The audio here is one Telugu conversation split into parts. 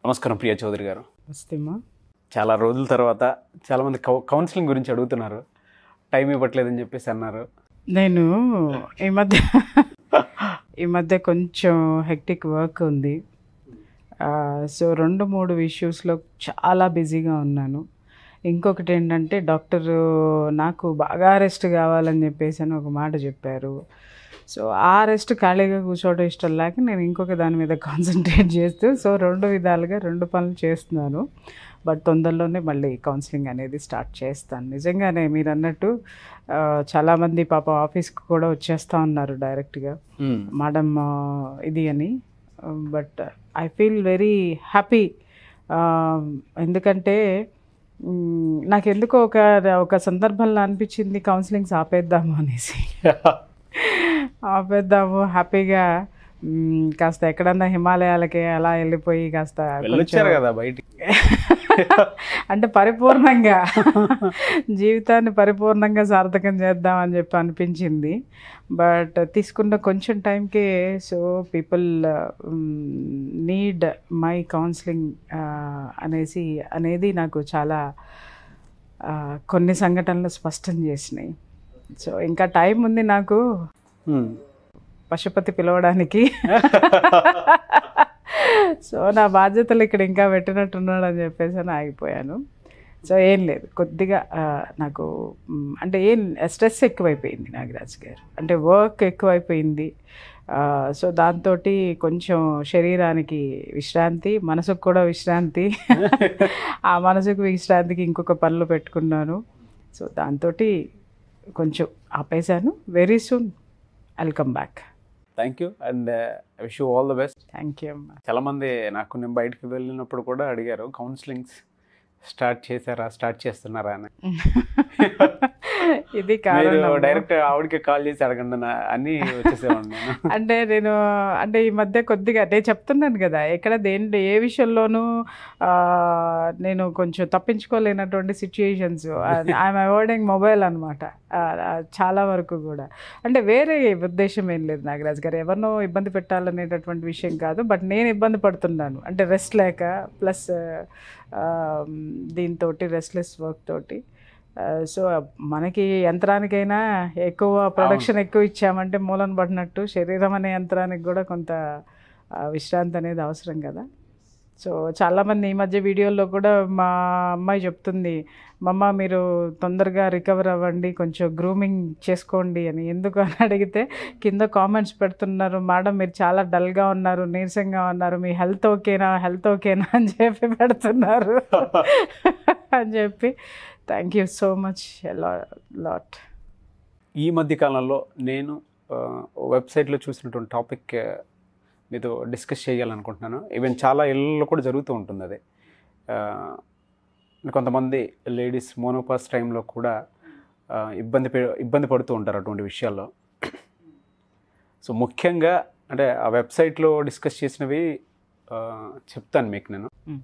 నమస్కారం ప్రియా చౌదరి గారు వస్తేమా చాలా రోజుల తర్వాత చాలామంది కౌ కౌన్సిలింగ్ గురించి అడుగుతున్నారు టైం ఇవ్వట్లేదని చెప్పేసి అన్నారు నేను ఈ మధ్య ఈ మధ్య కొంచెం హెక్టిక్ వర్క్ ఉంది సో రెండు మూడు ఇష్యూస్లో చాలా బిజీగా ఉన్నాను ఇంకొకటి ఏంటంటే డాక్టర్ నాకు బాగా రెస్ట్ కావాలని చెప్పేసి అని ఒక మాట చెప్పారు సో ఆ రెస్ట్ ఖాళీగా కూర్చోవడం ఇష్టం లేక నేను ఇంకొక దాని మీద కాన్సన్ట్రేట్ చేస్తూ సో రెండు విధాలుగా రెండు పనులు చేస్తున్నాను బట్ తొందరలోనే మళ్ళీ కౌన్సిలింగ్ అనేది స్టార్ట్ చేస్తాను నిజంగానే మీరు అన్నట్టు ఆ, చాలామంది పాప ఆఫీస్కి కూడా వచ్చేస్తూ ఉన్నారు డైరెక్ట్గా మేడం ఇది అని but I feel very happy ఎందుకంటే మ్, నాకు ఎందుకో ఒక ఒక సందర్భంలో అనిపించింది కౌన్సిలింగ్స్ ఆపేద్దాము అనేసి ఆపేద్దాము హ్యాపీగా మ్, కాస్త ఎక్కడన్నా హిమాలయాలకి అలా వెళ్ళిపోయి కాస్త వెళ్ళొచ్చారు కదా బయటికి అంటే పరిపూర్ణంగా జీవితాన్ని పరిపూర్ణంగా సార్థకం చేద్దామని చెప్పి అనిపించింది బట్ తీసుకున్న కొంచెం టైంకే so people need my counselling అనేసి అనేది నాకు చాలా ఆ, కొన్ని సంఘటనలు స్పష్టం చేసినాయి సో ఇంకా టైం ఉంది నాకు Hmm. పశుపతి పిలవడానికి సో నా బాధ్యతలు ఇక్కడ ఇంకా పెట్టినట్టున్నాడు అని చెప్పేసి అని ఆగిపోయాను సో ఏం లేదు కొద్దిగా ఆ, నాకు మ్, అంటే ఏం స్ట్రెస్ ఎక్కువైపోయింది నాగరాజ్ గారు అంటే వర్క్ ఎక్కువైపోయింది ఆ, సో దాంతో కొంచెం శరీరానికి విశ్రాంతి మనసుకు కూడా విశ్రాంతి ఆ మనసుకు విశ్రాంతికి ఇంకొక పనులు పెట్టుకున్నాను సో దాంతో కొంచెం ఆపేశాను very soon welcome back thank you and wish you all the best thank you అమ్మా చాలామంది నాకు నేను బయటకు వెళ్ళినప్పుడు కూడా అడిగారు కౌన్సిలింగ్స్ స్టార్ట్ చేశారా స్టార్ట్ చేస్తున్నారా అని ఇది మీరు కారణం డైరెక్ట్ ఆవిడకి కాల్ చేసి అడగండి నా అన్నీ వచ్చేసేవాడిని నేను అంటే నేను అంటే ఈ మధ్య కొద్దిగా నేను చెప్తున్నాను కదా ఎక్కడ దేంట్లో ఏ విషయంలోనూ ఆ, నేను కొంచెం తప్పించుకోలేనటువంటి సిచ్యుయేషన్స్ ఐఎమ్ అవాయిడింగ్ మొబైల్ అనమాట చాలా వరకు కూడా అంటే వేరే ఉద్దేశం ఏం లేదు నాగరాజ్ గారు ఎవరినో ఇబ్బంది పెట్టాలనేటటువంటి విషయం కాదు బట్ నేను ఇబ్బంది పడుతున్నాను అంటే రెస్ట్ లేక ప్లస్ దీంతో రెస్ట్లెస్ వర్క్ తోటి సో మనకి యంత్రానికైనా ఎక్కువ ప్రొడక్షన్ ఎక్కువ ఇచ్చామంటే మూలన పడినట్టు శరీరం అనే యంత్రానికి కూడా కొంత ఆ, విశ్రాంతి అనేది అవసరం కదా సో చాలామంది ఈ మధ్య వీడియోల్లో కూడా మా అమ్మాయి చెప్తుంది మమ్మ మీరు తొందరగా రికవర్ అవ్వండి కొంచెం గ్రూమింగ్ చేసుకోండి అని ఎందుకు అని అడిగితే కింద కామెంట్స్ పెడుతున్నారు మేడం మీరు చాలా డల్గా ఉన్నారు నీరసంగా ఉన్నారు మీ హెల్త్ ఓకేనా హెల్త్ ఓకేనా అని చెప్పి పెడుతున్నారు అని చెప్పి thank you so much lot ఈ మధ్య కాలంలో నేను ఆ, వెబ్సైట్లో చూసినటువంటి టాపిక్ ఆ, మీతో డిస్కస్ చేయాలనుకుంటున్నాను ఈవెన్ చాలా ఇళ్ళలో కూడా జరుగుతూ ఉంటుంది అది ఆ, కొంతమంది లేడీస్ మోనోపాస్ టైంలో కూడా ఆ, ఇబ్బంది పె- ఇబ్బంది పడుతూ ఉంటారు అటువంటి విషయాల్లో సో ముఖ్యంగా అంటే ఆ వెబ్సైట్లో డిస్కస్ చేసినవి ఆ, చెప్తాను మీకు నేను మ్.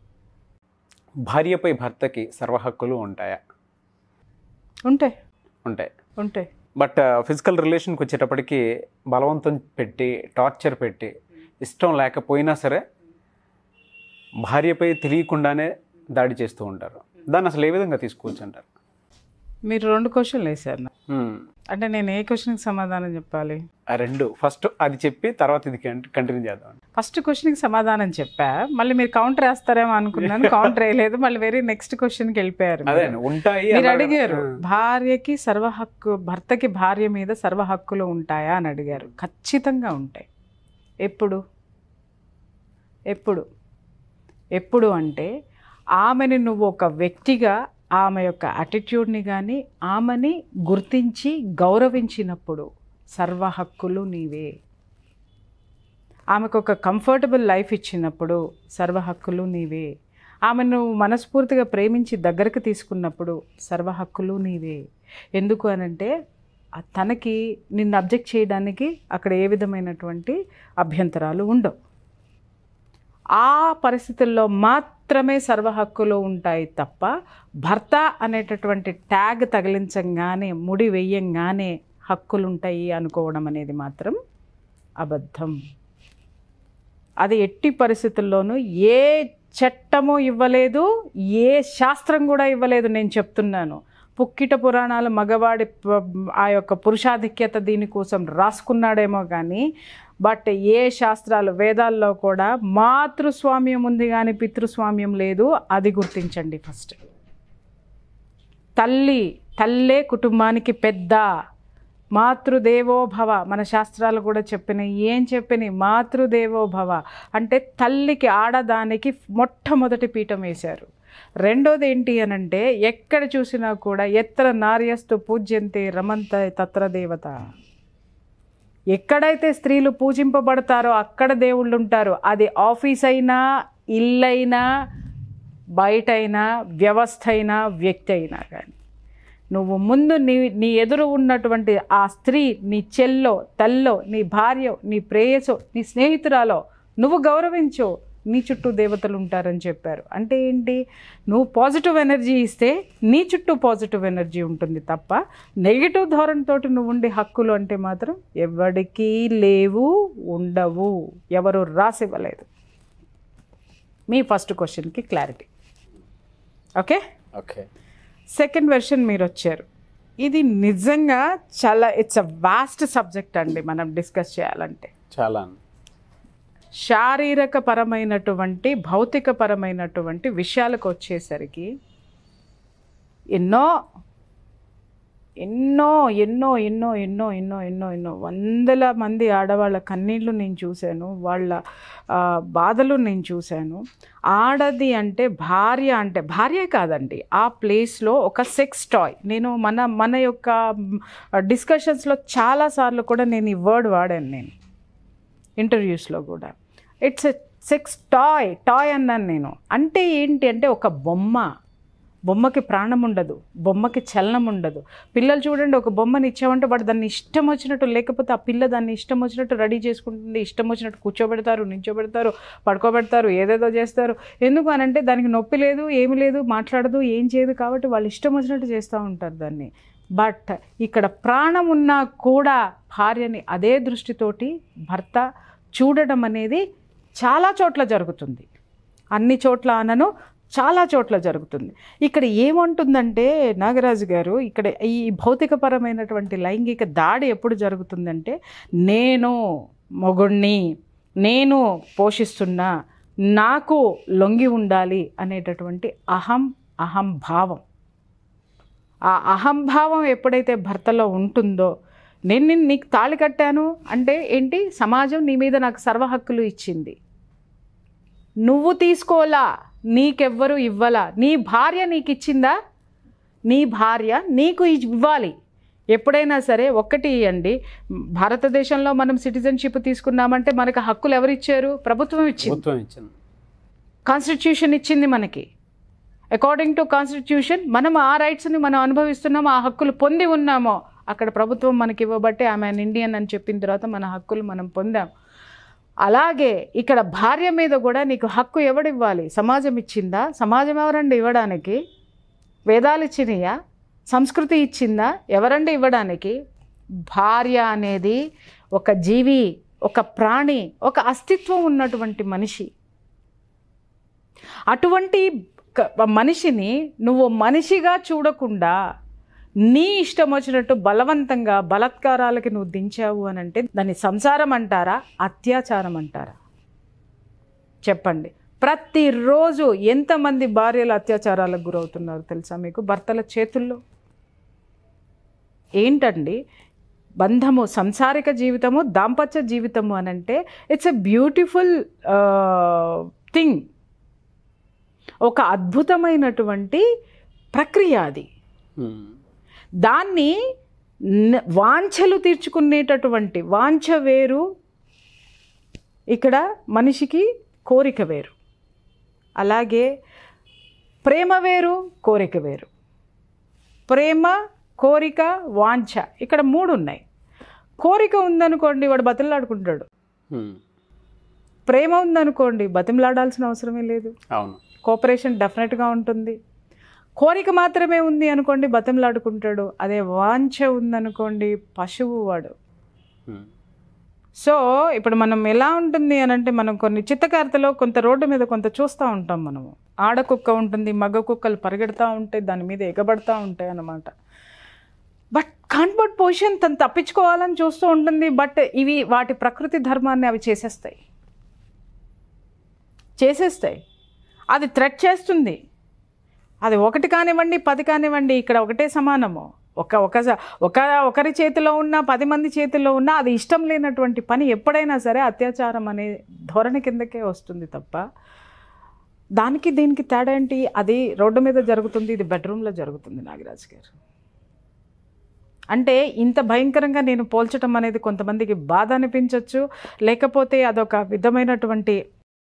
భార్యపై భర్తకి సర్వ హక్కులు ఉంటాయా ఉంటాయి ఉంటాయి ఉంటాయి బట్ ఫిజికల్ రిలేషన్కి వచ్చేటప్పటికి బలవంతం పెట్టి టార్చర్ పెట్టి ఇష్టం లేకపోయినా సరే భార్యపై తెలియకుండానే దాడి చేస్తూ ఉంటారు దాన్ని అసలు ఏ విధంగా తీసుకోవచ్చు అంటారు మీరు రెండు క్వశ్చన్లు వేశారు నాకు. అంటే నేను ఏ క్వశ్చన్కి సమాధానం చెప్పాలి ఆ రెండు ఫస్ట్ అది చెప్పి తర్వాత ఇది కంటిన్యూ చేద్దాం ఫస్ట్ క్వశ్చన్కి సమాధానం చెప్పా మళ్ళీ మీరు కౌంటర్ వేస్తారేమో అనుకున్నాను కౌంటర్ వేయలేదు మళ్ళీ వెరీ నెక్స్ట్ క్వశ్చన్కి వెళ్ళిపోయారు అదే మీరు. ఉంటాయి మీరు అలాగా- అడిగారు ఆ. భార్యకి సర్వ హక్కు భర్తకి భార్య మీద సర్వ హక్కులు ఉంటాయా అని అడిగారు ఖచ్చితంగా ఉంటాయి ఎప్పుడు ఎప్పుడు ఎప్పుడు అంటే ఆమెని నువ్వు ఒక వ్యక్తిగా ఆమె యొక్క అటిట్యూడ్ని కానీ ఆమెని గుర్తించి గౌరవించినప్పుడు సర్వ హక్కులు నీవే ఆమెకు ఒక కంఫర్టబుల్ లైఫ్ ఇచ్చినప్పుడు సర్వ హక్కులు నీవే ఆమెను మనస్ఫూర్తిగా ప్రేమించి దగ్గరకు తీసుకున్నప్పుడు సర్వ హక్కులు నీవే ఎందుకు అనంటే ఆ తనకి నిన్ను అబ్జెక్ట్ చేయడానికి అక్కడ ఏ విధమైనటువంటి అభ్యంతరాలు ఉండవు ఆ పరిస్థితుల్లో మాత్రమే సర్వ హక్కులు ఉంటాయి తప్ప భర్త అనేటటువంటి ట్యాగ్ తగిలించంగానే ముడి వెయ్యంగానే హక్కులు ఉంటాయి అనుకోవడం అనేది మాత్రం అబద్ధం అది ఎట్టి పరిస్థితుల్లోనూ ఏ చట్టము ఇవ్వలేదు ఏ శాస్త్రం కూడా ఇవ్వలేదు నేను చెప్తున్నాను పుక్కిట పురాణాలు మగవాడి ప- ఆ యొక్క పురుషాధిక్యత దీనికోసం రాసుకున్నాడేమో కానీ బట్ ఏ శాస్త్రాలు వేదాల్లో కూడా మాతృస్వామ్యం ఉంది కానీ పితృస్వామ్యం లేదు అది గుర్తించండి ఫస్ట్ తల్లి తల్లే కుటుంబానికి పెద్ద మాతృదేవో భవ మన శాస్త్రాలు కూడా చెప్పినాయి ఏం చెప్పినాయి మాతృదేవో భవ అంటే తల్లికి ఆడదానికి మొట్టమొదటి పీఠం వేశారు రెండోది ఏంటి అనంటే ఎక్కడ చూసినా కూడా ఎత్ర నార్యస్తు పూజ్యంతే రమంత తత్ర దేవత ఎక్కడైతే స్త్రీలు పూజింపబడతారో అక్కడ దేవుళ్ళు ఉంటారు అది ఆఫీస్ అయినా ఇల్లైనా బయటైనా వ్యవస్థ అయినా వ్యక్తి అయినా కానీ నువ్వు ముందు నీ నీ ఎదురు ఉన్నటువంటి ఆ స్త్రీ నీ చెల్లో తల్లో నీ భార్య నీ ప్రేయసో నీ స్నేహితురాలో నువ్వు గౌరవించు నీ చుట్టూ దేవతలు ఉంటారని చెప్పారు అంటే ఏంటి నువ్వు పాజిటివ్ ఎనర్జీ ఇస్తే నీ చుట్టూ పాజిటివ్ ఎనర్జీ ఉంటుంది తప్ప నెగిటివ్ ధోరణితోటి నువ్వు ఉండే హక్కులు అంటే మాత్రం ఎవరికీ లేవు ఉండవు ఎవరు రాసివ్వలేదు మీ ఫస్ట్ క్వశ్చన్కి clarity okay okay second version మీరు వచ్చారు ఇది నిజంగా చాలా ఇట్స్ అ వాస్ట్ సబ్జెక్ట్ అండి మనం డిస్కస్ చేయాలంటే చాలా శారీరక పరమైనటువంటి భౌతిక పరమైనటువంటి విషయాలకు వచ్చేసరికి ఎన్నో ఎన్నో ఎన్నో ఎన్నో ఎన్నో ఎన్నో ఎన్నో ఎన్నో వందల మంది ఆడవాళ్ళ కన్నీళ్ళు నేను చూశాను వాళ్ళ ఆ, బాధలు నేను చూశాను ఆడది అంటే భార్య అంటే భార్య కాదండి ఆ ప్లేస్లో ఒక సెక్స్ టాయ్ నేను మన మన యొక్క డిస్కషన్స్లో చాలాసార్లు కూడా నేను ఈ వర్డ్ వాడాను నేను ఇంటర్వ్యూస్లో కూడా it's a sex toy toy అన్నాను నేను అంటే ఏంటి అంటే ఒక బొమ్మ బొమ్మకి ప్రాణం ఉండదు బొమ్మకి చలనం ఉండదు పిల్లలు చూడండి ఒక బొమ్మని ఇచ్చామంటే వాడు దాన్ని ఇష్టం వచ్చినట్టు లేకపోతే ఆ పిల్ల దాన్ని ఇష్టం వచ్చినట్టు రెడీ చేసుకుంటుంది ఇష్టం వచ్చినట్టు కూర్చోబెడతారు నించోబెడతారు పడుకోబెడతారు ఏదేదో చేస్తారు ఎందుకు అని అంటే దానికి నొప్పి లేదు ఏమి లేదు మాట్లాడదు ఏం చేయదు కాబట్టి వాళ్ళు ఇష్టం వచ్చినట్టు చేస్తూ ఉంటారు దాన్ని బట్ ఇక్కడ ప్రాణం ఉన్నా కూడా భార్యని అదే దృష్టితోటి భర్త చూడడం అనేది చాలా చోట్ల జరుగుతుంది అన్ని చోట్ల అనను చాలా చోట్ల జరుగుతుంది ఇక్కడ ఏమంటుందంటే నాగరాజు గారు ఇక్కడ ఈ భౌతికపరమైనటువంటి లైంగిక దాడి ఎప్పుడు జరుగుతుందంటే నేను మొగుణ్ణి నేను పోషిస్తున్నా నాకు లొంగి ఉండాలి అనేటటువంటి అహం అహంభావం ఆ అహంభావం ఎప్పుడైతే భర్తలో ఉంటుందో నేను నిన్ను నీకు తాళి కట్టాను అంటే ఏంటి సమాజం నీ మీద నాకు సర్వ హక్కులు ఇచ్చింది నువ్వు తీసుకోలా నీకెవ్వరు ఇవ్వలా నీ భార్య నీకు ఇచ్చిందా నీ భార్య నీకు ఇవ్వాలి ఎప్పుడైనా సరే ఒక్కటి ఇవ్వండి భారతదేశంలో మనం సిటిజన్షిప్ తీసుకున్నామంటే మనకు హక్కులు ఎవరు ఇచ్చారు ప్రభుత్వం ఇచ్చింది ప్రభుత్వం ఇచ్చింది కాన్స్టిట్యూషన్ ఇచ్చింది మనకి అకార్డింగ్ టు కాన్స్టిట్యూషన్ మనం ఆ రైట్స్ని మనం అనుభవిస్తున్నాము ఆ హక్కులు పొంది ఉన్నామో అక్కడ ప్రభుత్వం మనకి ఇవ్వబట్టే ఆమె ఇండియన్ అని చెప్పిన తర్వాత మన హక్కులు మనం పొందాం అలాగే ఇక్కడ భార్య మీద కూడా నీకు హక్కు ఎవడివ్వాలి సమాజం ఇచ్చిందా సమాజం ఎవరండి ఇవ్వడానికి వేదాలు ఇచ్చినాయా సంస్కృతి ఇచ్చిందా ఎవరండి ఇవ్వడానికి భార్య అనేది ఒక జీవి ఒక ప్రాణి ఒక అస్తిత్వం ఉన్నటువంటి మనిషి అటువంటి క- మనిషిని నువ్వు మనిషిగా చూడకుండా నీ ఇష్టం వచ్చినట్టు బలవంతంగా బలాత్కారాలకి నువ్వు దించావు అని అంటే దాన్ని సంసారం అంటారా అత్యాచారం అంటారా చెప్పండి ప్రతిరోజు ఎంతమంది భార్యలు అత్యాచారాలకు గురవుతున్నారు తెలుసా మీకు భర్తల చేతుల్లో ఏంటండి బంధము సంసారిక జీవితము దాంపత్య జీవితము అని అంటే ఇట్స్ ఎ బ్యూటిఫుల్ థింగ్ ఒక అద్భుతమైనటువంటి ప్రక్రియ అది ఉమ్. దాన్ని న- వాంఛలు తీర్చుకునేటటువంటి వాంఛ వేరు ఇక్కడ మనిషికి కోరిక వేరు అలాగే ప్రేమ వేరు కోరిక వేరు ప్రేమ కోరిక వాంఛ ఇక్కడ మూడు ఉన్నాయి కోరిక ఉందనుకోండి వాడు బతిలాడుకుంటాడు ఉమ్. ప్రేమ ఉందనుకోండి బతిమలాడాల్సిన అవసరమే లేదు అవును కోఆపరేషన్ డెఫినెట్గా ఉంటుంది కోరిక మాత్రమే ఉంది అనుకోండి బతంలాడుకుంటాడు అదే వాంఛ ఉందనుకోండి పశువు వాడు ఉమ్. సో ఇప్పుడు మనం ఎలా ఉంటుంది అని అంటే మనం కొన్ని చిత్తకారితలో కొంత రోడ్డు మీద కొంత చూస్తూ ఉంటాం మనము ఆడ కుక్క ఉంటుంది మగ కుక్కలు పరిగెడతా ఉంటాయి దాని మీద ఎగబడతా ఉంటాయి అన్నమాట బట్ కాన్బర్ట్ పొజిషన్ తను తప్పించుకోవాలని చూస్తూ ఉంటుంది బట్ ఇవి వాటి ప్రకృతి ధర్మాన్ని అవి చేసేస్తాయి చేసేస్తాయి అది థ్రెట్ చేస్తుంది అది ఒకటి కానివ్వండి పది కానివ్వండి ఇక్కడ ఒకటే సమానము ఒక ఒక ఒక ఒకరి చేతిలో ఉన్న పది మంది చేతిలో ఉన్న అది ఇష్టం లేనటువంటి పని ఎప్పుడైనా సరే అత్యాచారం అనే ధోరణి కిందకే వస్తుంది తప్ప దానికి దీనికి తేడా ఏంటి అది రోడ్డు మీద జరుగుతుంది ఇది బెడ్రూమ్లో జరుగుతుంది నాగరాజ్ గారు అంటే ఇంత భయంకరంగా నేను పోల్చడం అనేది కొంతమందికి బాధ అనిపించవచ్చు లేకపోతే అదొక విధమైనటువంటి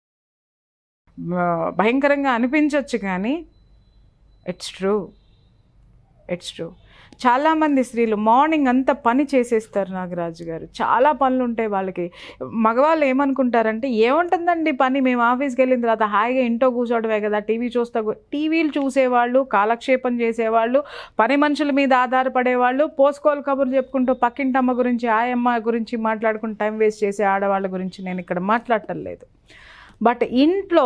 ఆ, భయంకరంగా అనిపించవచ్చు కానీ ఇట్స్ ట్రూ ఇట్స్ ట్రూ చాలామంది స్త్రీలు మార్నింగ్ అంతా పని చేసేస్తారు నాగరాజు గారు చాలా పనులు ఉంటాయి వాళ్ళకి మగవాళ్ళు ఏమనుకుంటారంటే ఏముంటుందండి పని మేము ఆఫీస్కి వెళ్ళిన తర్వాత హాయిగా ఇంట్లో కూర్చోవడమే కదా టీవీ చూస్తా కూ- టీవీలు చూసేవాళ్ళు కాలక్షేపం చేసేవాళ్ళు పని మనుషుల మీద ఆధారపడేవాళ్ళు పోసుకోలు కబుర్లు చెప్పుకుంటూ పక్కింటమ్మ గురించి ఆయమ్మ గురించి మాట్లాడుకుంటూ టైం వేస్ట్ చేసే ఆడవాళ్ళ గురించి నేను ఇక్కడ మాట్లాడటం లేదు బట్ ఇంట్లో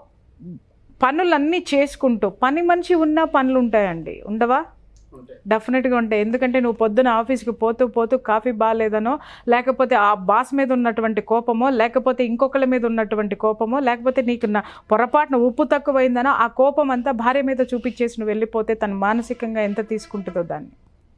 పనులన్నీ చేసుకుంటూ పని మనిషి ఉన్న పనులు ఉంటాయండి ఉండవా డెఫినెట్గా ఉంటాయి ఎందుకంటే నువ్వు పొద్దున ఆఫీస్కి పోతూ పోతూ కాఫీ బాగాలేదనో లేకపోతే ఆ బాస్ మీద ఉన్నటువంటి కోపమో లేకపోతే ఇంకొకళ్ళ మీద ఉన్నటువంటి కోపమో లేకపోతే నీకు నా పొరపాటున ఉప్పు తక్కువైందనో ఆ కోపం అంతా భార్య మీద చూపించేసి నువ్వు వెళ్ళిపోతే తను మానసికంగా ఎంత తీసుకుంటుందో దాన్ని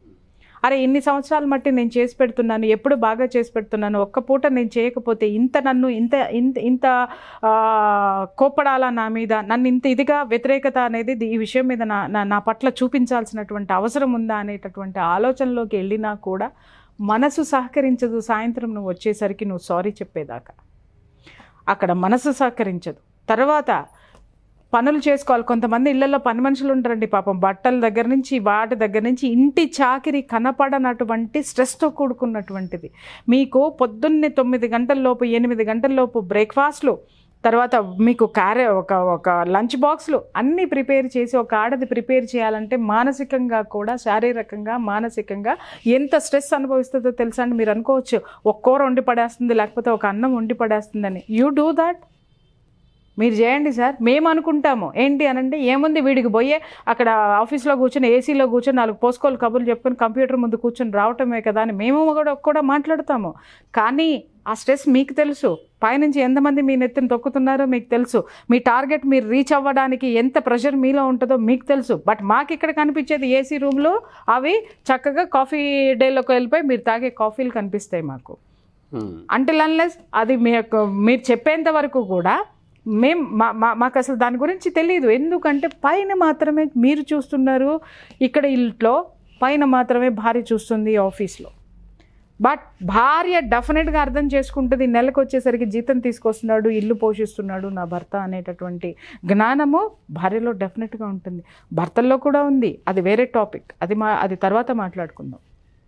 అరే ఇన్ని సంవత్సరాలు మట్టి నేను చేసి పెడుతున్నాను ఎప్పుడు బాగా చేసి పెడుతున్నాను ఒక్క పూట నేను చేయకపోతే ఇంత నన్ను ఇంత ఇంత ఇంత ఆ, కోప్పడాలా నా మీద నన్ను ఇంత ఇదిగా వ్యతిరేకత అనేది ది- ఈ విషయం మీద నా నా నా పట్ల చూపించాల్సినటువంటి అవసరం ఉందా అనేటటువంటి ఆలోచనలోకి వెళ్ళినా కూడా మనసు సహకరించదు సాయంత్రం నువ్వు వచ్చేసరికి నువ్వు సారీ చెప్పేదాకా అక్కడ మనసు సహకరించదు తర్వాత పనులు చేసుకోవాలి కొంతమంది ఇళ్లలో పని మనుషులు ఉంటారండి పాపం బట్టల దగ్గర నుంచి వాటి దగ్గర నుంచి ఇంటి చాకిరి కనపడనటువంటి స్ట్రెస్తో కూడుకున్నటువంటిది మీకు పొద్దున్నే తొమ్మిది గంటల లోపు ఎనిమిది గంటల లోపు బ్రేక్ఫాస్ట్లు తర్వాత మీకు క్యారే ఒక ఒక లంచ్ బాక్స్లు అన్నీ ప్రిపేర్ చేసి ఒక ఆడది ప్రిపేర్ చేయాలంటే మానసికంగా కూడా శారీరకంగా మానసికంగా ఎంత స్ట్రెస్ అనుభవిస్తుందో తెలుసా అండి మీరు అనుకోవచ్చు ఒక కూర వండి పడేస్తుంది లేకపోతే ఒక అన్నం వండి పడేస్తుందని యూ డూ దాట్ మీరు చేయండి సార్ మేము అనుకుంటాము ఏంటి అనంటే ఏముంది వీడికి పోయే అక్కడ ఆఫీస్లో కూర్చొని ఏసీలో కూర్చొని నాలుగు పోసుకోలు కబుర్లు చెప్పుకొని కంప్యూటర్ ముందు కూర్చొని రావటమే కదా అని మేము కూడా కూడా మాట్లాడతాము కానీ ఆ స్ట్రెస్ మీకు తెలుసు పైనుంచి ఎంతమంది మీ నెత్తిని తొక్కుతున్నారో మీకు తెలుసు మీ టార్గెట్ మీరు రీచ్ అవ్వడానికి ఎంత ప్రెషర్ మీలో ఉంటుందో మీకు తెలుసు బట్ మాకు ఇక్కడ కనిపించేది ఏసీ రూమ్లో అవి చక్కగా కాఫీ డేలోకి వెళ్ళిపోయి మీరు తాగే కాఫీలు కనిపిస్తాయి మాకు అంటిల్ అన్లెస్ అది మీ యొక్క మీరు చెప్పేంత వరకు కూడా మేం మా మా- మాకు అసలు దాని గురించి తెలియదు ఎందుకంటే పైన మాత్రమే మీరు చూస్తున్నారు ఇక్కడ ఇంట్లో పైన మాత్రమే భార్య చూస్తుంది ఆఫీస్లో బట్ భార్య డెఫినెట్గా అర్థం చేసుకుంటుంది నెలకు వచ్చేసరికి జీతం తీసుకొస్తున్నాడు ఇల్లు పోషిస్తున్నాడు నా భర్త అనేటటువంటి జ్ఞానము భార్యలో డెఫినెట్గా ఉంటుంది భర్తల్లో కూడా ఉంది అది వేరే టాపిక్ అది మా అది తర్వాత మాట్లాడుకుందాం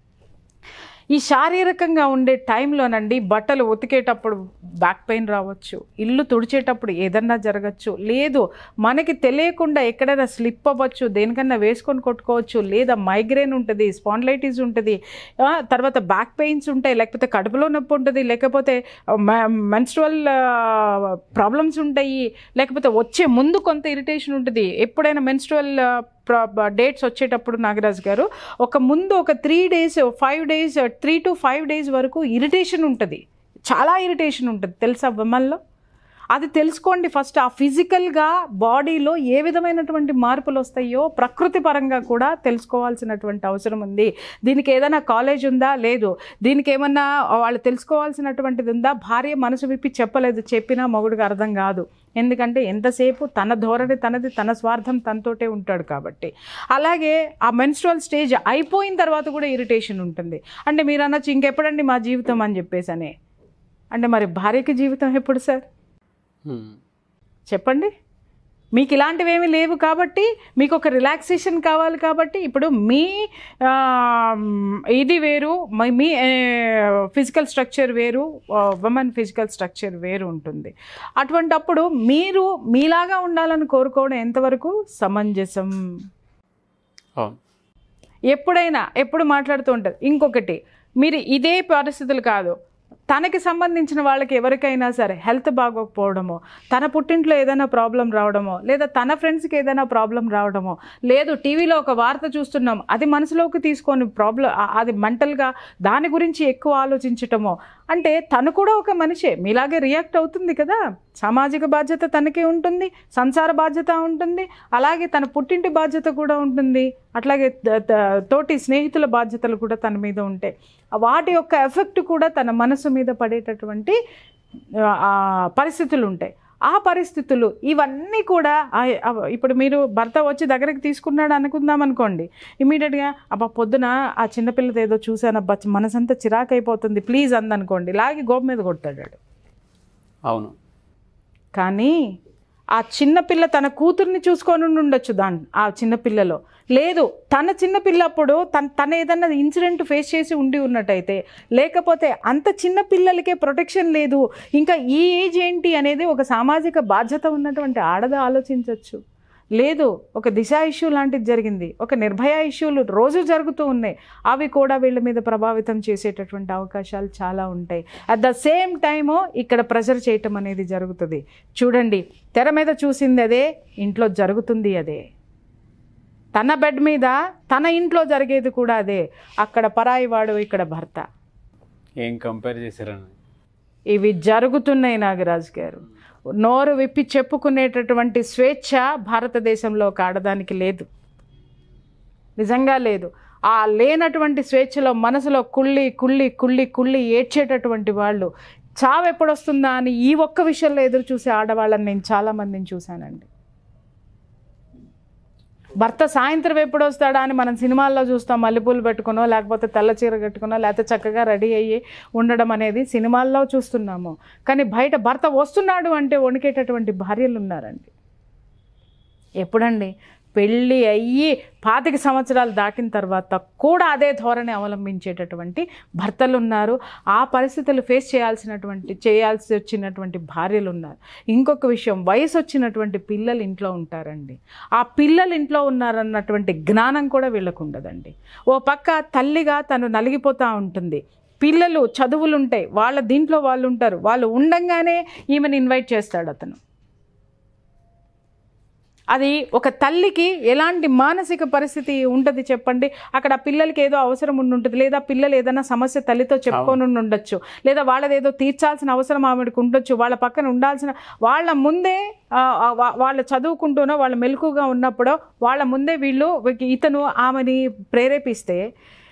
ఈ శారీరకంగా ఉండే టైంలోనండి బట్టలు ఉతికేటప్పుడు బ్యాక్ పెయిన్ రావచ్చు ఇల్లు తుడిచేటప్పుడు ఏదన్నా జరగచ్చు లేదు మనకి తెలియకుండా ఎక్కడైనా స్లిప్ అవ్వచ్చు దేనికన్నా వేసుకొని కొట్టుకోవచ్చు లేదా మైగ్రేన్ ఉంటుంది స్పాండ్లైటిస్ ఉంటుంది ఆ, తర్వాత బ్యాక్ పెయిన్స్ ఉంటాయి లేకపోతే కడుపులో నొప్పి ఉంటుంది లేకపోతే మెన్స్ట్రువల్ ప్రాబ్లమ్స్ ఉంటాయి లేకపోతే వచ్చే ముందు కొంత ఇరిటేషన్ ఉంటుంది ఎప్పుడైనా మెన్స్ట్రువల్ డేట్స్ వచ్చేటప్పుడు నాగరాజు గారు ఒక ముందు ఒక three days five days three to five days వరకు ఇరిటేషన్ ఉంటుంది చాలా ఇరిటేషన్ ఉంటుంది తెలుసా విమల్లో అది తెలుసుకోండి ఫస్ట్ ఆ ఫిజికల్గా బాడీలో ఏ విధమైనటువంటి మార్పులు వస్తాయో ప్రకృతి పరంగా కూడా తెలుసుకోవాల్సినటువంటి అవసరం ఉంది దీనికి ఏదైనా కాలేజ్ ఉందా లేదు దీనికి ఏమన్నా వాళ్ళు తెలుసుకోవాల్సినటువంటిది ఉందా భార్య మనసు విప్పి చెప్పలేదు చెప్పినా మొగుడికి అర్థం కాదు ఎందుకంటే ఎంతసేపు తన ధోరణి తనది తన స్వార్థం తనతోటే ఉంటాడు కాబట్టి అలాగే ఆ మెన్స్ట్రువల్ స్టేజ్ అయిపోయిన తర్వాత కూడా ఇరిటేషన్ ఉంటుంది అంటే మీరు అనొచ్చు ఇంకెప్పుడండి మా జీవితం అని చెప్పేసి అని అంటే మరి భార్యకి జీవితం ఎప్పుడు సార్ చెప్పండి మీకు ఇలాంటివి ఏమీ లేవు కాబట్టి మీకు ఒక రిలాక్సేషన్ కావాలి కాబట్టి ఇప్పుడు మీ ఆ, ఇది వేరు మీ- మీ ఫిజికల్ స్ట్రక్చర్ వేరు ఉమెన్ ఫిజికల్ స్ట్రక్చర్ వేరు ఉంటుంది అటువంటప్పుడు మీరు మీలాగా ఉండాలని కోరుకోవడం ఎంతవరకు సమంజసం అవును ఎప్పుడైనా ఎప్పుడు మాట్లాడుతూ ఉంటారు ఇంకొకటి మీరు ఇదే పరిస్థితులు కాదు తనకి సంబంధించిన వాళ్ళకి ఎవరికైనా సరే హెల్త్ బాగోకపోవడమో తన పుట్టింట్లో ఏదైనా ప్రాబ్లం రావడమో లేదా తన ఫ్రెండ్స్కి ఏదైనా ప్రాబ్లం రావడమో లేదు టీవీలో ఒక వార్త చూస్తున్నాం అది మనసులోకి తీసుకొని ప్రాబ్లం అది మెంటల్గా దాని గురించి ఎక్కువ ఆలోచించటమో అంటే తను కూడా ఒక మనిషే మీలాగే రియాక్ట్ అవుతుంది కదా సామాజిక బాధ్యత తనకి ఉంటుంది సంసార బాధ్యత ఉంటుంది అలాగే తన పుట్టింటి బాధ్యత కూడా ఉంటుంది అట్లాగే త- త- తోటి స్నేహితుల బాధ్యతలు కూడా తన మీద ఉంటాయి వాటి యొక్క ఎఫెక్ట్ కూడా తన మనసు మీద పడేటటువంటి ఆ, పరిస్థితులు ఉంటాయి ఆ పరిస్థితులు ఇవన్నీ కూడా ఆ- ఆ- ఇప్పుడు మీరు భర్త వచ్చి దగ్గరికి తీసుకున్నాడు అనుకుందాం అనుకోండి ఇమీడియట్గా అబ్బా పొద్దున ఆ చిన్నపిల్లది ఏదో చూశాను అబ్బా మనసంతా చిరాకైపోతుంది ప్లీజ్ అందనుకోండి లాగి గోపు మీద కొడతాడు వాడు. అవును కానీ ఆ చిన్నపిల్ల తన కూతుర్ని చూసుకొని ఉండి ఉండొచ్చు దాని ఆ చిన్నపిల్లలో లేదు తన చిన్నపిల్లప్పుడు తన తన ఏదన్నా ఇన్సిడెంట్ ఫేస్ చేసి ఉండి ఉన్నట్టయితే లేకపోతే అంత చిన్న పిల్లలకే ప్రొటెక్షన్ లేదు ఇంకా ఈ ఏజ్ ఏంటి అనేది ఒక సామాజిక బాధ్యత ఉన్నటువంటి ఆడద ఆలోచించవచ్చు లేదు ఒక దిశ ఇష్యూ లాంటిది జరిగింది ఒక నిర్భయ ఇష్యూలు రోజు జరుగుతూ ఉన్నాయి అవి కూడా వీళ్ళ మీద ప్రభావితం చేసేటటువంటి అవకాశాలు చాలా ఉంటాయి అట్ ద సేమ్ టైము ఇక్కడ ప్రెషర్ చేయటం అనేది జరుగుతుంది చూడండి తెర మీద చూసింది అదే ఇంట్లో జరుగుతుంది అదే తన బెడ్ మీద తన ఇంట్లో జరిగేది కూడా అదే అక్కడ పరాయి వాడు ఇక్కడ భర్త ఏం కంపేర్ చేశారని ఇవి జరుగుతున్నాయి నాగరాజు గారు నోరు విప్పి చెప్పుకునేటటువంటి స్వేచ్ఛ భారతదేశంలో ఒక ఆడదానికి లేదు నిజంగా లేదు ఆ లేనటువంటి స్వేచ్ఛలో మనసులో కుళ్ళి కుళ్ళి కుళ్ళి కుళ్ళి ఏడ్చేటటువంటి వాళ్ళు చావు ఎప్పుడొస్తుందా అని ఈ ఒక్క విషయంలో ఎదురు చూసే ఆడవాళ్ళని నేను చాలామందిని చూశానండి భర్త సాయంత్రం ఎప్పుడు వస్తాడా అని మనం సినిమాల్లో చూస్తాం మల్లెపూలు పెట్టుకునో లేకపోతే తెల్ల చీర కట్టుకునో లేకపోతే చక్కగా రెడీ అయ్యి ఉండడం అనేది సినిమాల్లో చూస్తున్నాము కానీ బయట భర్త వస్తున్నాడు అంటే వణికేటటువంటి భార్యలు ఉన్నారండి ఎప్పుడండి పెళ్ళి అయ్యి పాతిక సంవత్సరాలు దాటిన తర్వాత కూడా అదే ధోరణి అవలంబించేటటువంటి భర్తలు ఉన్నారు ఆ పరిస్థితులు ఫేస్ చేయాల్సినటువంటి చేయాల్సి వచ్చినటువంటి భార్యలు ఉన్నారు ఇంకొక విషయం వయసు వచ్చినటువంటి పిల్లలు ఇంట్లో ఉంటారండి ఆ పిల్లలు ఇంట్లో ఉన్నారన్నటువంటి జ్ఞానం కూడా వీళ్ళకు ఉండదండి ఓ పక్క తల్లిగా తను నలిగిపోతూ ఉంటుంది పిల్లలు చదువులు ఉంటాయి వాళ్ళ దీంట్లో వాళ్ళు ఉంటారు వాళ్ళు ఉండంగానే ఈమెను ఇన్వైట్ చేస్తాడు అతను అది ఒక తల్లికి ఎలాంటి మానసిక పరిస్థితి ఉంటుంది చెప్పండి అక్కడ ఆ పిల్లలకి ఏదో అవసరం ఉండి ఉంటుంది లేదా పిల్లలు ఏదైనా సమస్య తల్లితో చెప్పుకొని ఉండి ఉండొచ్చు లేదా వాళ్ళది ఏదో తీర్చాల్సిన అవసరం ఆవిడకి ఉండొచ్చు వాళ్ళ పక్కన ఉండాల్సిన వాళ్ళ ముందే ఆ, ఆ, వా- వాళ్ళు చదువుకుంటూనో వాళ్ళు మెలకుగా ఉన్నప్పుడో వాళ్ళ ముందే వీళ్ళు ఇతను ఆమెని ప్రేరేపిస్తే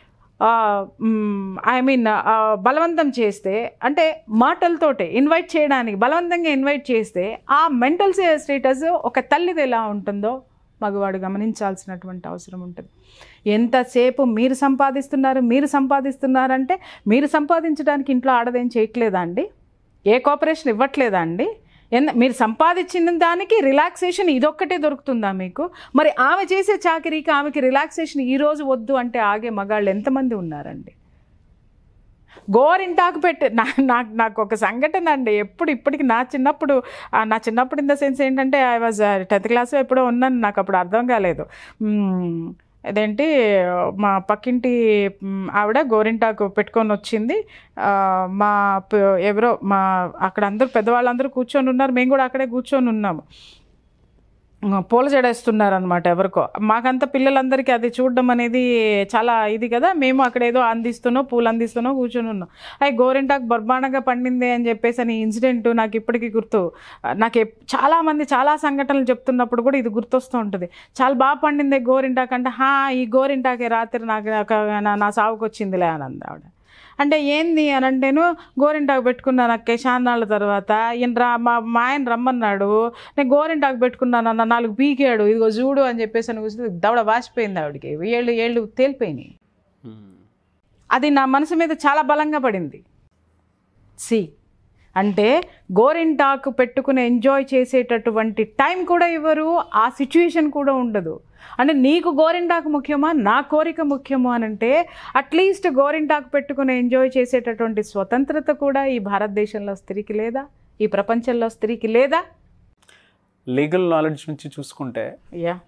ఐ మీన్ బలవంతం చేస్తే అంటే మాటలతోటే ఇన్వైట్ చేయడానికి బలవంతంగా ఇన్వైట్ చేస్తే ఆ మెంటల్ స్టేటస్ ఒక తల్లిది ఎలా ఉంటుందో మగవాడు గమనించాల్సినటువంటి అవసరం ఉంటుంది ఎంతసేపు మీరు సంపాదిస్తున్నారు మీరు సంపాదిస్తున్నారంటే మీరు సంపాదించడానికి ఇంట్లో ఆడదేం చేయట్లేదా అండి ఏ కోఆపరేషన్ ఇవ్వట్లేదా అండి ఎన్న మీరు సంపాదించిన దానికి రిలాక్సేషన్ ఇదొక్కటే దొరుకుతుందా మీకు మరి ఆమె చేసే చాకరీకి ఆమెకి రిలాక్సేషన్ ఈ రోజు వద్దు అంటే ఆగే మగాళ్ళు ఎంతమంది ఉన్నారండి గోరింటాకు పెట్టి నా నాకు నాకు ఒక సంఘటన అండి ఎప్పుడు ఇప్పటికి నా చిన్నప్పుడు ఆ, నా చిన్నప్పుడు ఇన్ ద సెన్స్ ఏంటంటే ఐ వాజ్ టెన్త్ క్లాస్ ఎప్పుడో ఉన్నాను నాకు అప్పుడు అర్థం కాలేదు మ్మ్, అదేంటి మా పక్కింటి మ్, ఆవిడ గోరింటాకు పెట్టుకొని వచ్చింది ఆ, మా ప- ఎవరో మా అక్కడ అందరూ పెద్దవాళ్ళందరూ కూర్చొని ఉన్నారు మేము కూడా అక్కడే కూర్చొని ఉన్నాము ఆ, పూల జడేస్తున్నారు అనమాట ఎవరికో మాకంతా పిల్లలందరికీ అది చూడడం అనేది చాలా ఇది కదా మేము అక్కడ ఏదో అందిస్తున్నాం పూలు అందిస్తున్నాం కూర్చొని ఉన్నాం అవి గోరింటాకు బర్బాణంగా పండింది అని చెప్పేసి అని ఇన్సిడెంట్ నాకు ఇప్పటికీ గుర్తు ఆ, నాకు ఎప్- చాలా మంది చాలా సంఘటనలు చెప్తున్నప్పుడు కూడా ఇది గుర్తొస్తూ ఉంటుంది చాలా బాగా పండింది గోరింటాకు అంటే హా ఈ గోరింటాకే రాత్రి నాకు నాకు- నా- నా సాగుకు వచ్చిందిలే అని అంది ఆవిడ అంటే ఏంది అని అంటేను గోరింటాకు పెట్టుకున్నాను అక్క చాన్నాళ్ళ తర్వాత ఈయన రా మా మా ఆయన రమ్మన్నాడు నేను గోరింటాకు పెట్టుకున్నాను అన్న నాలుగు పీకాడు ఇదిగో చూడు అని చెప్పేసి అని కూర్చుంటే దవడ వాసిపోయింది ఆవిడకి ఏళ్ళు ఏళ్ళు తేలిపోయినాయి అది నా మనసు మీద చాలా బలంగా పడింది సి అంటే గోరింటాకు పెట్టుకుని ఎంజాయ్ చేసేటటువంటి టైం కూడా ఇవ్వరు ఆ సిచ్యుయేషన్ కూడా ఉండదు అంటే నీకు గోరింటాకు ముఖ్యమా నా కోరిక ముఖ్యమా అని అంటే అట్లీస్ట్ గోరింటాకు పెట్టుకుని ఎంజాయ్ చేసేటటువంటి స్వతంత్రత కూడా ఈ భారతదేశంలో స్త్రీకి లేదా ఈ ప్రపంచంలో స్త్రీకి లేదా లీగల్ నాలెడ్జ్ నుంచి చూసుకుంటే యా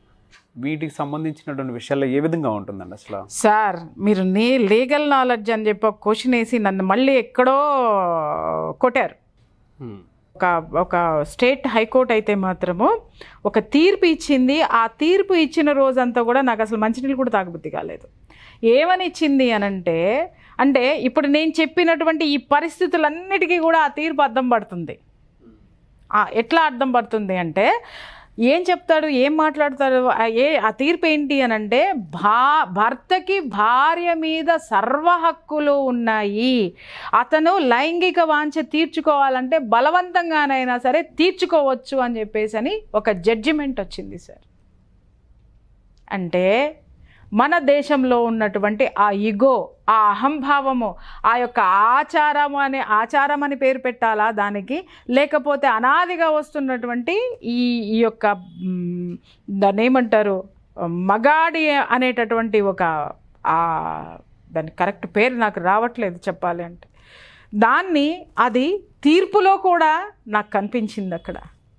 వీటికి సంబంధించినటువంటి విషయాల్లో ఏ విధంగా ఉంటుందండి అసలు సార్ మీరు నీ లీగల్ నాలెడ్జ్ అని చెప్పి ఒక క్వశ్చన్ వేసి నన్ను మళ్ళీ ఎక్కడో కొట్టారు హ్మ్. ఒక ఒక స్టేట్ హైకోర్టు అయితే మాత్రము ఒక తీర్పు ఇచ్చింది ఆ తీర్పు ఇచ్చిన రోజంతా కూడా నాకు అసలు మంచినీళ్ళు కూడా తాగబుద్ధి కాలేదు ఏమని ఇచ్చింది అనంటే అంటే ఇప్పుడు నేను చెప్పినటువంటి ఈ పరిస్థితులన్నిటికీ కూడా ఆ తీర్పు అర్థం పడుతుంది ఆ, ఎట్లా అర్థం పడుతుంది అంటే ఏం చెప్తాడు ఏం మాట్లాడతాడు ఆ ఏ ఆ తీర్పు ఏంటి అని అంటే భా భర్తకి భార్య మీద సర్వ హక్కులు ఉన్నాయి అతను లైంగిక వాంఛ తీర్చుకోవాలంటే బలవంతంగానైనా సరే తీర్చుకోవచ్చు అని చెప్పేసి అని ఒక జడ్జిమెంట్ వచ్చింది సార్ అంటే మన దేశంలో ఉన్నటువంటి ఆ ఇగో ఆ అహంభావము ఆ యొక్క ఆచారము అనే ఆచారం అని పేరు పెట్టాలా దానికి లేకపోతే అనాదిగా వస్తున్నటువంటి ఈ ఈ యొక్క మ్, దాన్ని ఏమంటారు మగాడి అనేటటువంటి ఒక ఆ దాని కరెక్ట్ పేరు నాకు రావట్లేదు చెప్పాలి అంటే దాన్ని అది తీర్పులో కూడా నాకు కనిపించింది అక్కడ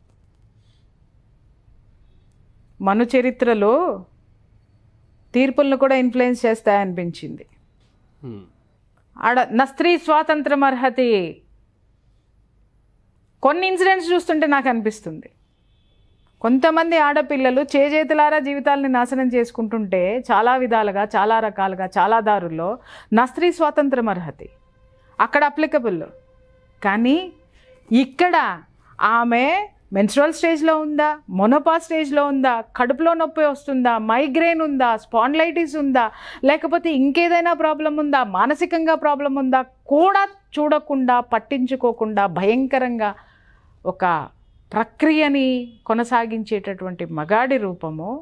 మను చరిత్రలో తీర్పులను కూడా ఇన్ఫ్లుయెన్స్ చేస్తాయనిపించింది హ్మ్. ఆడ నా స్త్రీ స్వాతంత్రం అర్హతి కొన్ని ఇన్సిడెంట్స్ చూస్తుంటే నాకు అనిపిస్తుంది కొంతమంది ఆడపిల్లలు చేజేతులారా జీవితాలని నాశనం చేసుకుంటుంటే చాలా విధాలుగా చాలా రకాలుగా చాలా దారుల్లో నా స్త్రీ స్వాతంత్రం అర్హతి అక్కడ అప్లికబుల్ కానీ ఇక్కడ ఆమె మెన్స్ట్రల్ స్టేజ్లో ఉందా మొనోపా స్టేజ్లో ఉందా కడుపులో నొప్పి వస్తుందా మైగ్రేన్ ఉందా స్పాండ్లైటిస్ ఉందా లేకపోతే ఇంకేదైనా ప్రాబ్లం ఉందా మానసికంగా ప్రాబ్లం ఉందా కూడా చూడకుండా పట్టించుకోకుండా భయంకరంగా ఒక ప్రక్రియని కొనసాగించేటటువంటి మగాడి రూపము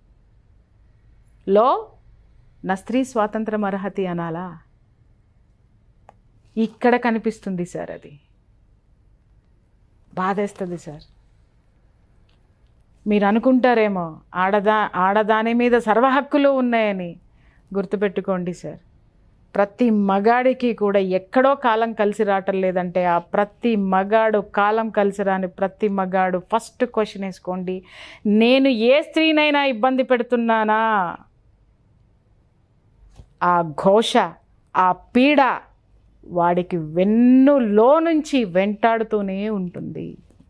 లో నా స్త్రీ స్వాతంత్రం అర్హతి అనాలా ఇక్కడ కనిపిస్తుంది సార్ అది బాధేస్తుంది సార్ మీరు అనుకుంటారేమో ఆడదా ఆడదాని మీద సర్వ హక్కులు ఉన్నాయని గుర్తుపెట్టుకోండి సార్ ప్రతి మగాడికి కూడా ఎక్కడో కాలం కలిసి రావటం లేదంటే ఆ ప్రతి మగాడు కాలం కలిసి రాని ప్రతి మగాడు ఫస్ట్ క్వశ్చన్ వేసుకోండి నేను ఏ స్త్రీనైనా ఇబ్బంది పెడుతున్నానా ఆ ఘోష ఆ పీడ వాడికి వెన్నులో నుంచి వెంటాడుతూనే ఉంటుంది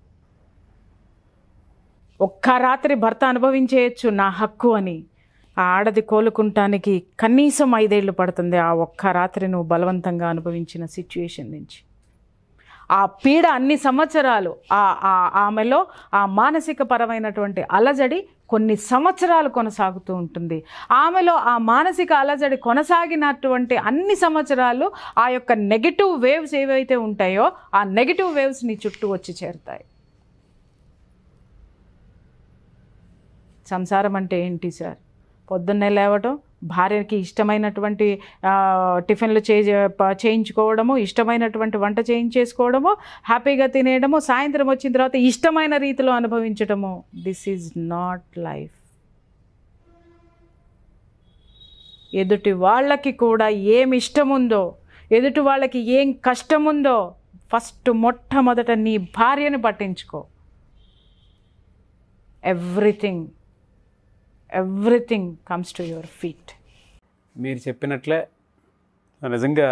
ఒక్క రాత్రి భర్త అనుభవించేయచ్చు నా హక్కు అని ఆ ఆడది కోలుకుంటానికి కనీసం ఐదేళ్లు పడుతుంది ఆ ఒక్క రాత్రి నువ్వు బలవంతంగా అనుభవించిన సిచ్యుయేషన్ నుంచి ఆ పీడ అన్ని సంవత్సరాలు ఆ ఆ- ఆమెలో ఆ మానసిక పరమైనటువంటి అలజడి కొన్ని సంవత్సరాలు కొనసాగుతూ ఉంటుంది ఆమెలో ఆ మానసిక అలజడి కొనసాగినటువంటి అన్ని సంవత్సరాలు ఆ యొక్క నెగిటివ్ వేవ్స్ ఏవైతే ఉంటాయో ఆ నెగిటివ్ వేవ్స్ నీ చుట్టూ వచ్చి చేరుతాయి సంసారం అంటే ఏంటి సార్ పొద్దున్నే లేవటం భార్యకి ఇష్టమైనటువంటి ఆ, టిఫిన్లు చే ప- చేయించుకోవడము ఇష్టమైనటువంటి వంట చేయించేసుకోవడము హ్యాపీగా తినేయడము సాయంత్రం వచ్చిన తర్వాత ఇష్టమైన రీతిలో అనుభవించడము దిస్ ఈజ్ నాట్ లైఫ్ ఎదుటి వాళ్ళకి కూడా ఏం ఇష్టం ఉందో ఎదుటి వాళ్ళకి ఏం కష్టం ఉందో ఫస్ట్ మొట్టమొదట నీ భార్యని పట్టించుకో everything everything comes to your feet మీరు చెప్పినట్లే నిజంగా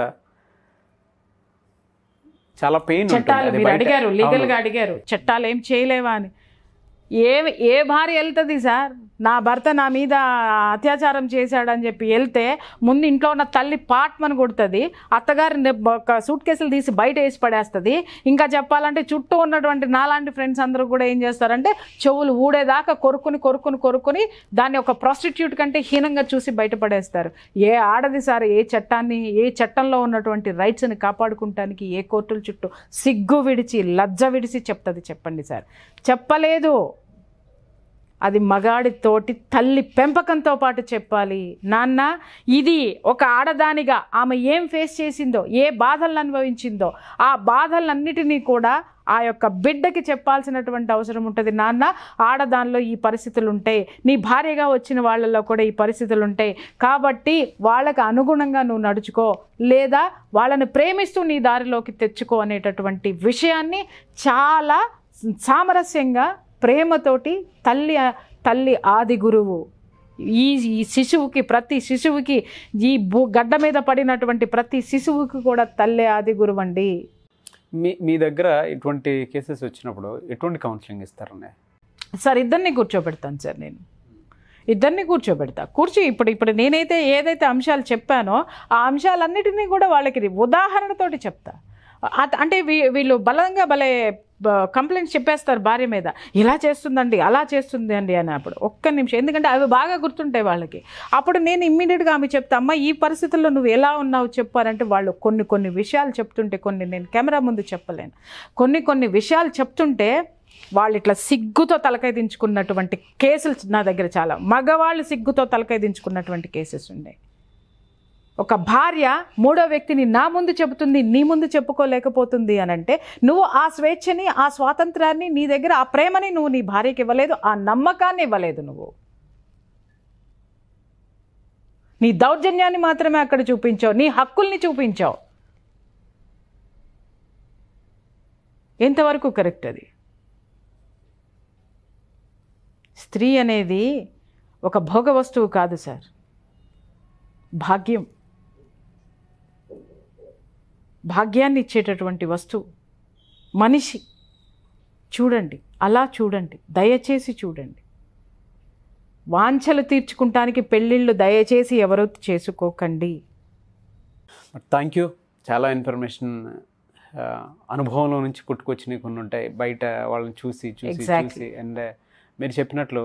చాలా పెయిన్ చట్టాలు మీరు అడిగారు లీగల్గా అడిగారు చట్టాలు ఏం చేయలేవా అని ఏ ఏ భార్య వెళ్తుంది సార్ నా భర్త నా మీద అత్యాచారం చేశాడని చెప్పి వెళ్తే ముందు ఇంట్లో ఉన్న తల్లి పాట్మని కొడుతుంది అత్తగారి నె- ఒక సూట్ కేసులు తీసి బయట వేసి పడేస్తుంది ఇంకా చెప్పాలంటే చుట్టూ ఉన్నటువంటి నాలాంటి ఫ్రెండ్స్ అందరూ కూడా ఏం చేస్తారంటే చెవులు ఊడేదాకా కొరుకుని కొరుకుని కొరుకుని దాన్ని ఒక ప్రాస్టిట్యూట్ కంటే హీనంగా చూసి బయటపడేస్తారు ఏ ఆడది సార్ ఏ చట్టాన్ని ఏ చట్టంలో ఉన్నటువంటి రైట్స్ని కాపాడుకుంటానికి ఏ కోర్టుల చుట్టూ సిగ్గు విడిచి లజ్జ విడిచి చెప్తుంది చెప్పండి సార్ చెప్పలేదు అది మగాడితోటి తల్లి పెంపకంతో పాటు చెప్పాలి నాన్న ఇది ఒక ఆడదానిగా ఆమె ఏం ఫేస్ చేసిందో ఏ బాధలను అనుభవించిందో ఆ బాధలన్నిటినీ కూడా ఆ యొక్క బిడ్డకి చెప్పాల్సినటువంటి అవసరం ఉంటుంది నాన్న ఆడదానిలో ఈ పరిస్థితులు ఉంటాయి నీ భార్యగా వచ్చిన వాళ్ళలో కూడా ఈ పరిస్థితులు ఉంటాయి కాబట్టి వాళ్ళకి అనుగుణంగా నువ్వు నడుచుకో లేదా వాళ్ళని ప్రేమిస్తూ నీ దారిలోకి తెచ్చుకో అనేటటువంటి విషయాన్ని చాలా సామరస్యంగా ప్రేమతోటి తల్లి తల్లి ఆది గురువు ఈ ఈ శిశువుకి ప్రతి శిశువుకి ఈ భూ గడ్డ మీద పడినటువంటి ప్రతి శిశువుకి కూడా తల్లే ఆది గురువండి మీ మీ దగ్గర ఇటువంటి కేసెస్ వచ్చినప్పుడు ఎటువంటి కౌన్సిలింగ్ ఇస్తారనే సార్ ఇద్దరిని కూర్చోబెడతాను సార్ నేను ఇద్దరిని కూర్చోబెడతా కూర్చో ఇప్పుడు ఇప్పుడు నేనైతే ఏదైతే అంశాలు చెప్పానో ఆ అంశాలన్నిటినీ కూడా వాళ్ళకి ఉదాహరణతోటి చెప్తా అత- అంటే వీ- వీళ్ళు బలంగా భలే కంప్లైంట్స్ చెప్పేస్తారు భార్య మీద ఇలా చేస్తుందండి అలా చేస్తుంది అండి అని అప్పుడు ఒక్క నిమిషం ఎందుకంటే అవి బాగా గుర్తుంటాయి వాళ్ళకి అప్పుడు నేను ఇమ్మీడియట్గా ఆమె చెప్తా అమ్మ ఈ పరిస్థితుల్లో నువ్వు ఎలా ఉన్నావు చెప్పారంటే వాళ్ళు కొన్ని కొన్ని విషయాలు చెప్తుంటే కొన్ని నేను కెమెరా ముందు చెప్పలేను కొన్ని కొన్ని విషయాలు చెప్తుంటే వాళ్ళు ఇట్లా సిగ్గుతో తలకాయ దించుకున్నటువంటి కేసులు నా దగ్గర చాలా మగవాళ్ళు సిగ్గుతో తలకాయ దించుకున్నటువంటి కేసెస్ ఉన్నాయి ఒక భార్య మూడో వ్యక్తిని నా ముందు చెబుతుంది నీ ముందు చెప్పుకోలేకపోతుంది అని అంటే నువ్వు ఆ స్వేచ్ఛని ఆ స్వాతంత్రాన్ని నీ దగ్గర ఆ ప్రేమని నువ్వు నీ భార్యకి ఇవ్వలేదు ఆ నమ్మకాన్ని ఇవ్వలేదు నువ్వు నీ దౌర్జన్యాన్ని మాత్రమే అక్కడ చూపించావు నీ హక్కుల్ని చూపించావు ఎంతవరకు కరెక్ట్ అది స్త్రీ అనేది ఒక భోగ వస్తువు కాదు సార్ భాగ్యం భాగ్యాన్ని ఇచ్చేటటువంటి వస్తువు మనిషి చూడండి అలా చూడండి దయచేసి చూడండి వాంఛలు తీర్చుకుంటానికి పెళ్ళిళ్ళు దయచేసి ఎవరూ చేసుకోకండి థ్యాంక్ యూ చాలా ఇన్ఫర్మేషన్ అనుభవంలో నుంచి పుట్టుకొచ్చినవి కొన్ని ఉంటాయి బయట వాళ్ళని చూసి చూసి Exactly. చూసి అండ్ మీరు చెప్పినట్లు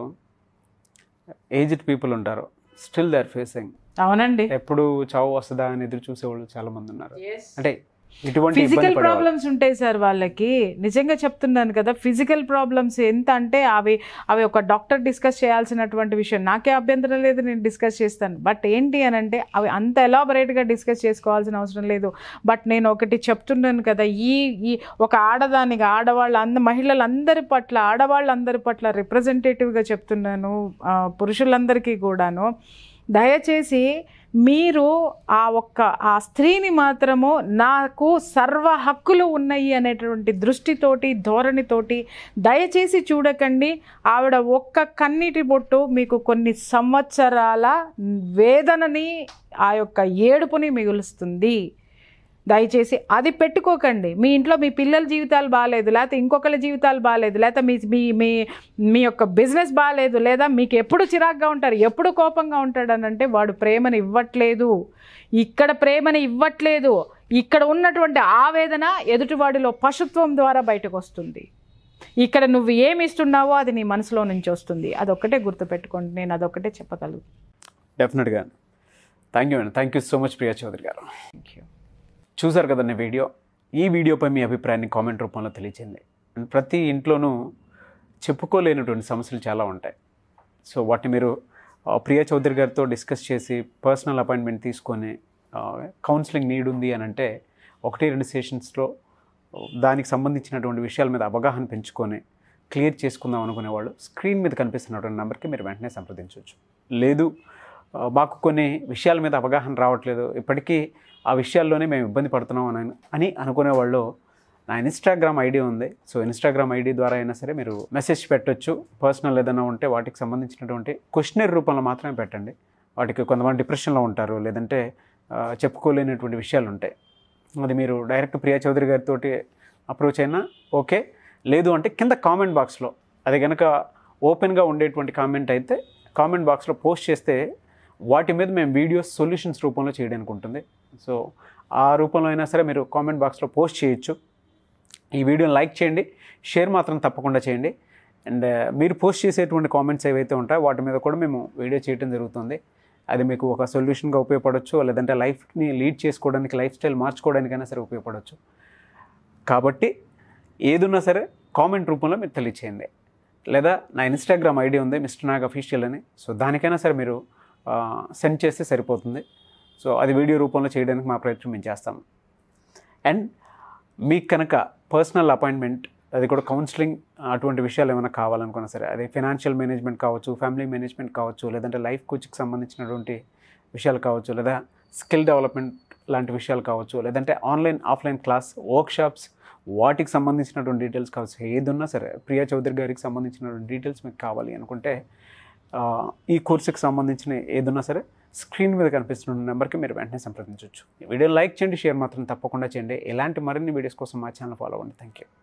ఏజ్డ్ పీపుల్ ఉంటారు స్టిల్ దే ఆర్ ఫేసింగ్ అవునండి ఎప్పుడు చావు వస్తుందా అని ఎదురు చూసేవాళ్ళు చాలా మంది ఉన్నారు అంటే ఇటువంటి ఫిజికల్ ఇబ్బంది పడేవాళ్ళు ప్రాబ్లమ్స్ ఉంటాయి సార్ వాళ్ళకి నిజంగా చెప్తున్నాను కదా ఫిజికల్ ప్రాబ్లమ్స్ ఎంత అంటే అవి అవి ఒక డాక్టర్ డిస్కస్ చేయాల్సినటువంటి విషయం నాకే అభ్యంతరం లేదు నేను డిస్కస్ చేస్తాను బట్ ఏంటి అని అంటే అవి అంత ఎలాబొరేట్గా డిస్కస్ చేసుకోవాల్సిన అవసరం లేదు బట్ నేను ఒకటి చెప్తున్నాను కదా ఈ ఈ ఒక ఆడదానిగా ఆడవాళ్ళ అంద మహిళలందరి పట్ల ఆడవాళ్ళందరి పట్ల రిప్రజెంటేటివ్గా చెప్తున్నాను ఆ, పురుషులందరికీ కూడాను దయచేసి మీరు ఆ ఒక్క ఆ స్త్రీని మాత్రము నాకు సర్వ హక్కులు ఉన్నాయి అనేటువంటి దృష్టితోటి ధోరణితోటి దయచేసి చూడకండి ఆవిడ ఒక్క కన్నీటి బొట్టు మీకు కొన్ని సంవత్సరాల వేదనని ఆ యొక్క ఏడుపుని మిగులుస్తుంది దయచేసి అది పెట్టుకోకండి మీ ఇంట్లో మీ పిల్లల జీవితాలు బాగాలేదు లేకపోతే ఇంకొకరి జీవితాలు బాగాలేదు లేకపోతే మీ మీ మీ మీ యొక్క బిజినెస్ బాగాలేదు లేదా మీకు ఎప్పుడు చిరాగ్గా ఉంటారు ఎప్పుడు కోపంగా ఉంటాడు అని అంటే వాడు ప్రేమని ఇవ్వట్లేదు ఇక్కడ ప్రేమని ఇవ్వట్లేదు ఇక్కడ ఉన్నటువంటి ఆవేదన ఎదుటివాడిలో పశుత్వం ద్వారా బయటకు వస్తుంది ఇక్కడ నువ్వు ఏమి ఇస్తున్నావో అది నీ మనసులో నుంచి వస్తుంది అదొక్కటే గుర్తుపెట్టుకోండి నేను అదొక్కటే చెప్పగలను డెఫినెట్గా థ్యాంక్ యూ అండి thank you so much Priya Chaudhary గారు థ్యాంక్ యూ చూసారు కదండి వీడియో ఈ వీడియోపై మీ అభిప్రాయాన్ని కామెంట్ రూపంలో తెలియచేయండి అండ్ ప్రతి ఇంట్లోనూ చెప్పుకోలేనటువంటి సమస్యలు చాలా ఉంటాయి సో వాటిని మీరు ఆ, ప్రియా చౌదరి గారితో డిస్కస్ చేసి పర్సనల్ అపాయింట్మెంట్ తీసుకొని కౌన్సిలింగ్ నీడ్ ఉంది అని అంటే ఒకటి రెండు సెషన్స్లో దానికి సంబంధించినటువంటి విషయాల మీద అవగాహన పెంచుకొని క్లియర్ చేసుకుందాం అనుకునే వాళ్ళు స్క్రీన్ మీద కనిపిస్తున్నటువంటి నెంబర్కి మీరు వెంటనే సంప్రదించవచ్చు లేదు ఆ, మాకు కొన్ని విషయాల మీద అవగాహన రావట్లేదు ఇప్పటికీ ఆ విషయాల్లోనే మేము ఇబ్బంది పడుతున్నాం అని అని అనుకునే వాళ్ళు నా ఇన్స్టాగ్రామ్ ఐడి ఉంది సో ఇన్స్టాగ్రామ్ ఐడి ద్వారా అయినా సరే మీరు మెసేజ్ పెట్టొచ్చు పర్సనల్ ఏదైనా ఉంటే వాటికి సంబంధించినటువంటి క్వశ్చనర్ రూపంలో మాత్రమే పెట్టండి వాటికి కొంతమంది డిప్రెషన్లో ఉంటారు లేదంటే ఆ, చెప్పుకోలేనటువంటి విషయాలు ఉంటాయి అది మీరు డైరెక్ట్ ప్రియా చౌదరి గారితో అప్రోచ్ అయినా ఓకే లేదు అంటే కింద కామెంట్ బాక్స్లో అది కనుక ఓపెన్గా ఉండేటువంటి కామెంట్ అయితే కామెంట్ బాక్స్లో పోస్ట్ చేస్తే వాటి మీద మేము వీడియోస్ సొల్యూషన్స్ రూపంలో చేయడానికి ఉంటుంది సో ఆ రూపంలో అయినా సరే మీరు కామెంట్ బాక్స్లో పోస్ట్ చేయొచ్చు ఈ వీడియోని లైక్ చేయండి షేర్ మాత్రం తప్పకుండా చేయండి అండ్ మీరు పోస్ట్ చేసేటువంటి కామెంట్స్ ఏవైతే ఉంటాయో వాటి మీద కూడా మేము వీడియో చేయడం జరుగుతుంది అది మీకు ఒక సొల్యూషన్గా ఉపయోగపడవచ్చు లేదంటే లైఫ్ని లీడ్ చేసుకోవడానికి లైఫ్ స్టైల్ మార్చుకోవడానికైనా సరే ఉపయోగపడవచ్చు కాబట్టి ఏదున్నా సరే కామెంట్ రూపంలో మీరు తెలియచేయండి లేదా నా ఇన్స్టాగ్రామ్ ఐడి ఉంది మిస్టర్ నాగ్ అఫీషియల్ అని సో దానికైనా సరే మీరు సెండ్ చేస్తే సరిపోతుంది సో అది వీడియో రూపంలో చేయడానికి మా ప్రయత్నం మేము చేస్తాము అండ్ మీకు కనుక పర్సనల్ అపాయింట్మెంట్ అది కూడా కౌన్సిలింగ్ అటువంటి విషయాలు ఏమైనా కావాలనుకున్నా సరే అది ఫినాన్షియల్ మేనేజ్మెంట్ కావచ్చు ఫ్యామిలీ మేనేజ్మెంట్ కావచ్చు లేదంటే లైఫ్ కోచ్కి సంబంధించినటువంటి విషయాలు కావచ్చు లేదా స్కిల్ డెవలప్మెంట్ లాంటి విషయాలు కావచ్చు లేదంటే ఆన్లైన్ ఆఫ్లైన్ క్లాస్ వర్క్షాప్స్ వాటికి సంబంధించినటువంటి డీటెయిల్స్ కావచ్చు ఏది ఉన్నా సరే ప్రియా చౌదరి గారికి సంబంధించినటువంటి డీటెయిల్స్ మీకు కావాలి అనుకుంటే ఆ, ఈ కోర్సుకి సంబంధించిన ఏదన్నా సరే స్క్రీన్ మీద కనిపిస్తున్న నెంబర్కి మీరు వెంటనే సంప్రదించవచ్చు ఈ వీడియో లైక్ చేయండి షేర్ మాత్రం తప్పకుండా చేయండి ఇలాంటి మరిన్ని వీడియోస్ కోసం మా ఛానల్ ఫాలో అవ్వండి థ్యాంక్ యూ